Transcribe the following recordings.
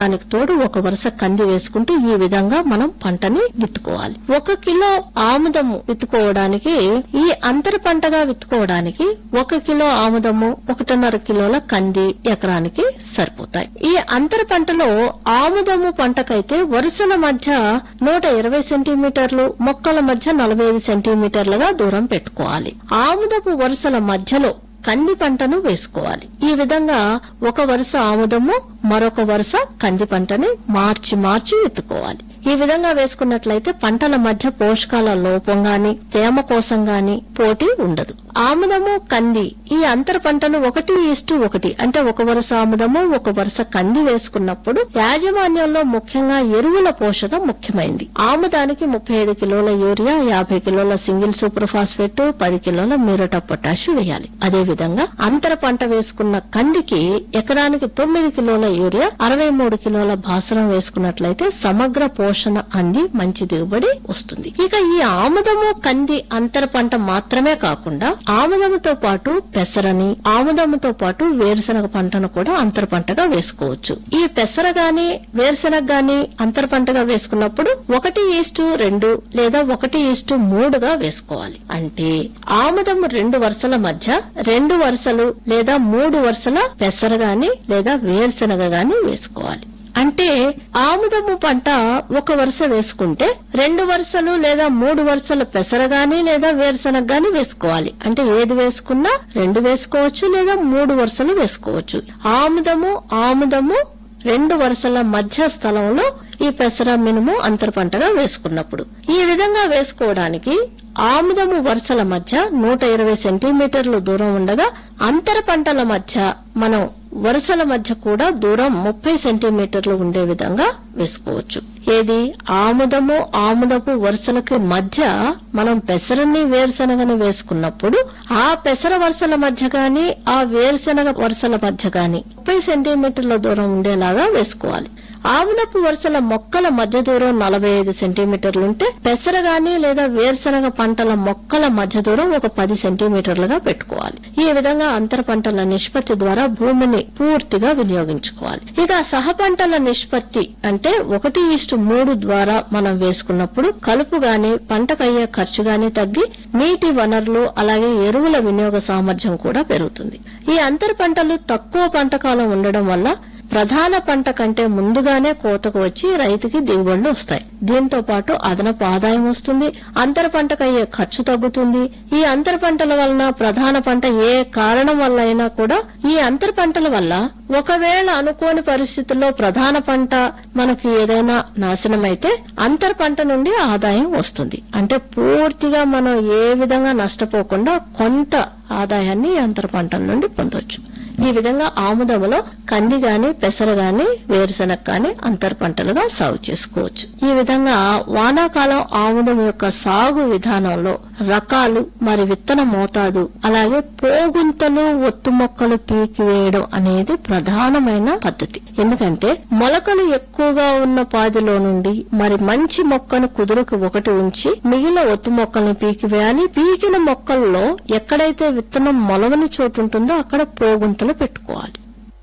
దానికి తోడు ఒక వరుస కంది వేసుకుంటూ ఈ విధంగా మనం పంటని విత్తుకోవాలి ఒక కిలో ఆముదము విత్తుకోవడానికి ఈ అంతర పంటగా విత్తుకోవడానికి ఒక కిలో ఆముదము ఒకటిన్నర కిలోల కంది ఎకరానికి సరిపోతాయి ఈ అంతర పంటలో ఆముదము పంటకైతే వరుసల మధ్య నూట ఇరవై సెంటీమీటర్లు మొక్కల మధ్య నలభై ఐదు సెంటీమీటర్లుగా దూరం పెట్టుకోవాలి ఆముదపు వరుసల మధ్యలో కంది పంటను వేసుకోవాలి ఈ విధంగా ఒక వరుస ఆముదము మరొక వరుస కంది పంటని మార్చి మార్చి విత్తుకోవాలి ఈ విధంగా వేసుకున్నట్లయితే పంటల మధ్య పోషకాల లోపం గాని తేమ కోసం గాని పోటీ ఉండదు ఆముదము కంది ఈ అంతర పంటలు ఒకటి ఇష్టు ఒకటి అంటే ఒక వరుస ఆముదము ఒక వరుస కంది వేసుకున్నప్పుడు యాజమాన్యంలో ముఖ్యంగా ఎరువుల పోషణ ముఖ్యమైంది ఆముదానికి ముప్పై ఐదు కిలోల యూరియా యాభై కిలోల సింగిల్ సూపర్ ఫాస్ఫేట్ పది కిలోల మీరట పొటాష్ వేయాలి అదే విధంగా అంతర పంట వేసుకున్న కందికి ఎకరానికి తొమ్మిది కిలోల యూరియా అరవై మూడు కిలోల భాసనం వేసుకున్నట్లయితే సమగ్ర పోషణ అంది మంచి దిగుబడి వస్తుంది ఇక ఈ ఆముదము కంది అంతర పంట మాత్రమే కాకుండా ఆముదముతో పాటు పెసరని ఆముదముతో పాటు వేరుశనగ పంటను కూడా అంతర పంటగా వేసుకోవచ్చు ఈ పెసర గాని వేరుశనగ గాని అంతర పంటగా వేసుకున్నప్పుడు ఒకటి ఈస్టు రెండు లేదా ఒకటి ఈస్టు మూడుగా వేసుకోవాలి అంటే ఆముదము రెండు వరుసల మధ్య రెండు వరుసలు లేదా మూడు వరుసల పెసర గాని లేదా వేరుశనగ గాని వేసుకోవాలి అంటే ఆముదము పంట ఒక వరుస వేసుకుంటే రెండు వరుసలు లేదా మూడు వరుసలు పెసర గాని లేదా వేరుశనగ గాని వేసుకోవాలి అంటే ఏది వేసుకున్నా రెండు వేసుకోవచ్చు లేదా మూడు వరుసలు వేసుకోవచ్చు ఆముదము ఆముదము రెండు వరుసల మధ్య స్థలంలో ఈ పెసర మినుము అంతర పంటగా వేసుకున్నప్పుడు ఈ విధంగా వేసుకోవడానికి ఆముదము వరుసల మధ్య నూట ఇరవై సెంటీమీటర్లు దూరం ఉండగా అంతర పంటల మధ్య మనం వరుసల మధ్య కూడా దూరం ముప్పై సెంటీమీటర్లు ఉండే విధంగా వేసుకోవచ్చు ఏది ఆముదము ఆముదపు వరుసలకి మధ్య మనం పెసరని వేరుశనగని వేసుకున్నప్పుడు ఆ పెసర వరుసల మధ్య గాని ఆ వేరుశనగ వరుసల మధ్య గాని ముప్పై సెంటీమీటర్ల దూరం ఉండేలాగా వేసుకోవాలి ఆమునపు వరుసల మొక్కల మధ్య దూరం నలభై ఐదు సెంటీమీటర్లుంటే పెసర గాని లేదా వేరుశనగ పంటల మొక్కల మధ్య దూరం ఒక పది సెంటీమీటర్లుగా పెట్టుకోవాలి ఈ విధంగా అంతర పంటల నిష్పత్తి ద్వారా భూమిని పూర్తిగా వినియోగించుకోవాలి ఇక సహ పంటల నిష్పత్తి అంటే ఒకటి ఇష్టు మూడు ద్వారా మనం వేసుకున్నప్పుడు కలుపు గాని పంటకయ్యే ఖర్చు గాని తగ్గి నీటి వనరులు అలాగే ఎరువుల వినియోగ సామర్థ్యం కూడా పెరుగుతుంది ఈ అంతర పంటలు తక్కువ పంట కాలం ఉండడం వల్ల ప్రధాన పంట కంటే ముందుగానే కోతకు వచ్చి రైతుకి దిగుబడులు వస్తాయి దీంతో పాటు అదనపు ఆదాయం వస్తుంది అంతర పంటకు అయ్యే ఖర్చు తగ్గుతుంది ఈ అంతర పంటల వలన ప్రధాన పంట ఏ కారణం వల్ల అయినా కూడా ఈ అంతర పంటల వల్ల ఒకవేళ అనుకోని పరిస్థితుల్లో ప్రధాన పంట మనకి ఏదైనా నాశనమైతే అంతర పంట నుండి ఆదాయం వస్తుంది అంటే పూర్తిగా మనం ఏ విధంగా నష్టపోకుండా కొంత ఆదాయాన్ని ఈ అంతర పంటల నుండి పొందొచ్చు ఈ విధంగా ఆముదములో కంది గాని పెసర గాని వేరుశనగ గాని అంతర పంటలుగా సాగు చేసుకోవచ్చు ఈ విధంగా వానాకాలం ఆముదం యొక్క సాగు విధానంలో రకాలు మరి విత్తన మోతాదు అలాగే పోగుంతలు ఒత్తు మొక్కలు పీకివేయడం అనేది ప్రధానమైన పద్ధతి ఎందుకంటే మొలకలు ఎక్కువగా ఉన్న పాదిలో నుండి మరి మంచి మొక్కను కుదురుకు ఒకటి ఉంచి మిగిలిన ఒత్తు మొక్కల్ని పీకివేయాలి పీకిన మొక్కల్లో ఎక్కడైతే విత్తనం మొలవని చోటు ఉంటుందో అక్కడ పోగుంతలు పెట్టుకోవాలి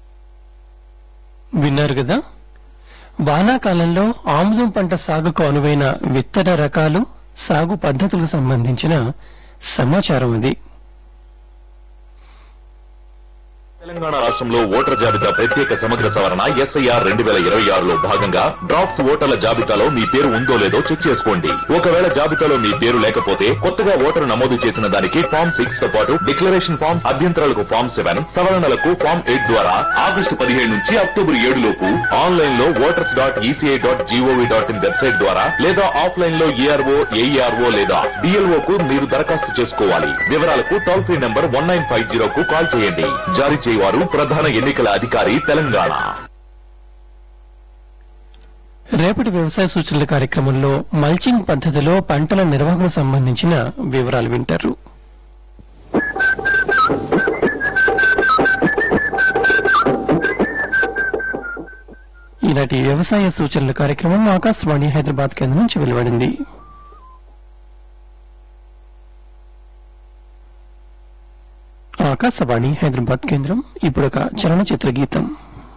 విన్నారు కదా వానాకాలంలో ఆముదం పంట సాగుకు అనువైన విత్తన రకాలు సాగు పద్ధతులకు సంబంధించిన సమాచారం ఇది తెలంగాణ రాష్ట్రంలో ఓటర్ జాబితా ప్రత్యేక సమగ్ర సవరణ ఎస్ఐఆర్ రెండు వేల ఇరవై ఆరులో భాగంగా డ్రాఫ్ట్స్ ఓటర్ల జాబితాలో మీ పేరు ఉందో లేదో చెక్ చేసుకోండి ఒకవేళ జాబితాలో మీ పేరు లేకపోతే కొత్తగా ఓటరు నమోదు చేసిన దానికి ఫామ్ సిక్స్ తో పాటు డిక్లరేషన్ ఫామ్ అభ్యంతరాలకు ఫామ్ సెవెన్ సవరణలకు ఫామ్ ఎయిట్ ద్వారా ఆగస్టు పదిహేడు నుంచి అక్టోబర్ ఏడు లోపు ఆన్లైన్ లో voters dot ECI dot GOV dot in website ద్వారా లేదా ఆఫ్లైన్ లో ఏఆర్ఓ ఏఈఆర్ఓ లేదా డిఎల్ఓ కు మీరు దరఖాస్తు చేసుకోవాలి వివరాలకు toll free number one nine five zero కు కాల్ చేయండి జారీ చేయవారు ప్రధాన ఎన్నికల అధికారి తెలంగాణ రేపటి వ్యవసాయ సూచనల కార్యక్రమంలో మల్చింగ్ పద్ధతిలో పంటల నిర్వహణకు సంబంధించిన వివరాలు వింటారు ఈనాటి వ్యవసాయ సూచనల కార్యక్రమం ఆకాశవాణి హైదరాబాద్ కేంద్రం నుంచి వెలువడింది ఆకాశవాణి హైదరాబాద్ కేంద్రం ఇప్పుడు ఒక చలనచిత్ర గీతం